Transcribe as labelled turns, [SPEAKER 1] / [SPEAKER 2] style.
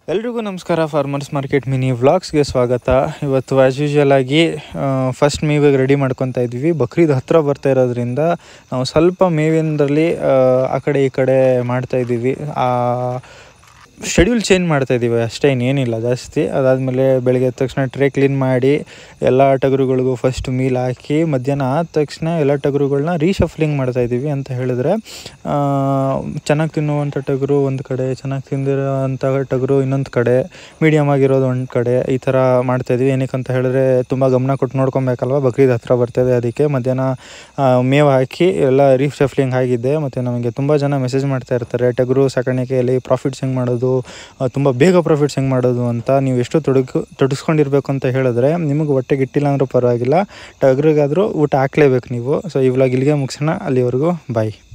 [SPEAKER 1] ಎಲ್ರಿಗೂ ನಮಸ್ಕಾರ farmers market mini ವ್ಲಾಗ್ಸ್ಗೆ ಸ್ವಾಗತ ಇವತ್ತು ಆ್ಯಸ್ ಯೂಶುವಲ್ ಆಗಿ ಫಸ್ಟ್ ಮೇವಿಗೆ ರೆಡಿ ಮಾಡ್ಕೊತಾ ಇದ್ವಿ ಬಕ್ರೀದ್ ಹತ್ತಿರ ಬರ್ತಾ ಇರೋದ್ರಿಂದ ನಾವು ಸ್ವಲ್ಪ ಮೇವಿನದಲ್ಲಿ ಆ ಕಡೆ ಈ ಕಡೆ ಮಾಡ್ತಾ ಇದ್ದೀವಿ ಶೆಡ್ಯೂಲ್ ಚೇಂಜ್ ಮಾಡ್ತಾ ಇದ್ದೀವಿ ಅಷ್ಟೇ ಇನ್ನೇನಿಲ್ಲ ಜಾಸ್ತಿ ಅದಾದಮೇಲೆ ಬೆಳಗ್ಗೆ ಎದ್ದ ತಕ್ಷಣ ಟ್ರೇ ಕ್ಲೀನ್ ಮಾಡಿ ಎಲ್ಲ ಟಗರುಗಳಿಗೂ ಫಸ್ಟ್ ಮೀಲ್ ಹಾಕಿ ಮಧ್ಯಾಹ್ನ ಆದ ತಕ್ಷಣ ಎಲ್ಲ ಟಗರುಗಳನ್ನ ರೀಶಫ್ಲಿಂಗ್ ಮಾಡ್ತಾ ಇದ್ದೀವಿ ಅಂತ ಹೇಳಿದ್ರೆ ಚೆನ್ನಾಗಿ ತಿನ್ನುವಂಥ ಟಗರು ಒಂದು ಕಡೆ ಚೆನ್ನಾಗಿ ತಿಂದಿರೋ ಅಂಥ ಟಗರು ಇನ್ನೊಂದು ಕಡೆ ಮೀಡಿಯಮ್ ಆಗಿರೋದು ಒಂದು ಕಡೆ ಈ ಥರ ಮಾಡ್ತಾ ಇದ್ವಿ ಏನಕ್ಕೆ ಅಂತ ಹೇಳಿದ್ರೆ ತುಂಬ ಗಮನ ಕೊಟ್ಟು ನೋಡ್ಕೊಬೇಕಲ್ವ ಬಕ್ರೀದ್ ಹತ್ರ ಬರ್ತಾಯಿದೆ ಅದಕ್ಕೆ ಮಧ್ಯಾಹ್ನ ಆ, ಮೇವು ಹಾಕಿ ಎಲ್ಲ ರೀಶಫ್ಲಿಂಗ್ ಆಗಿದೆ ಮತ್ತು ನಮಗೆ ತುಂಬ ಜನ ಮೆಸೇಜ್ ಮಾಡ್ತಾ ಇರ್ತಾರೆ ಟಗರು ಸಾಕಾಣಿಕೆಯಲ್ಲಿ ಪ್ರಾಫಿಟ್ಸ್ ಹೆಂಗೆ ಮಾಡೋದು ತುಂಬ ಬೇಗ ಪ್ರಾಫಿಟ್ಸ್ ಹೆಂಗೆ ಮಾಡೋದು ಅಂತ ನೀವು ಎಷ್ಟು ತೊಡಗು ತೊಡಗಿಸ್ಕೊಂಡಿರ್ಬೇಕು ಅಂತ ಹೇಳಿದ್ರೆ ನಿಮಗೆ ಹೊಟ್ಟೆಗೆ ಇಟ್ಟಿಲ್ಲ ಅಂದರೂ ಪರವಾಗಿಲ್ಲ ಟಗರಿಗಾದರೂ ಊಟ ಹಾಕ್ಲೇಬೇಕು ನೀವು ಸೊ ಈ ವ್ಲಾಗ್ ಇಲ್ಲಿಗೆ ಮುಗಿಸೋಣ ಅಲ್ಲಿವರೆಗೂ ಬಾಯ್